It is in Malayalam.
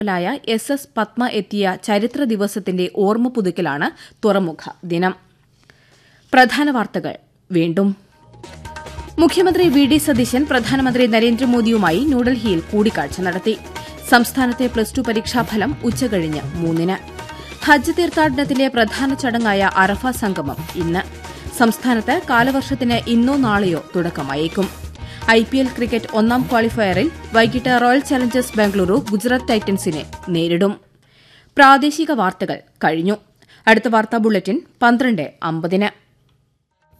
ായ എസ് എസ് പത്മ എത്തിയ ചരിത്ര ദിവസത്തിന്റെ ഓർമ്മ പുതുക്കലാണ് തുറമുഖ ദിനം പ്രധാന വാർത്തകൾ വീണ്ടും മുഖ്യമന്ത്രി വി ഡി സതീശൻ പ്രധാനമന്ത്രി നരേന്ദ്രമോദിയുമായി ന്യൂഡൽഹിയിൽ കൂടിക്കാഴ്ച നടത്തി സംസ്ഥാനത്തെ പ്ലസ് ടു പരീക്ഷാഫലം ഉച്ചകഴിഞ്ഞ് മൂന്നിന് ഹജ്ജ് തീർത്ഥാടനത്തിലെ പ്രധാന ചടങ്ങായ അറഫ സംഗമം ഇന്ന് സംസ്ഥാനത്ത് കാലവർഷത്തിന് ഇന്നോ നാളെയോ തുടക്കമായേക്കും ഐ പി എൽ ക്രിക്കറ്റ് ഒന്നാം ക്വാളിഫയറിൽ വൈകിട്ട് റോയൽ ചലഞ്ചേഴ്സ് ബാംഗ്ലൂരു ഗുജറാത്ത് ടൈറ്റൻസിനെ നേരിടും പ്രാദേശിക വാർത്തകൾ കഴിഞ്ഞു അടുത്ത വാർത്താ ബുള്ളറ്റിൻ പന്ത്രണ്ട് അമ്പതിന്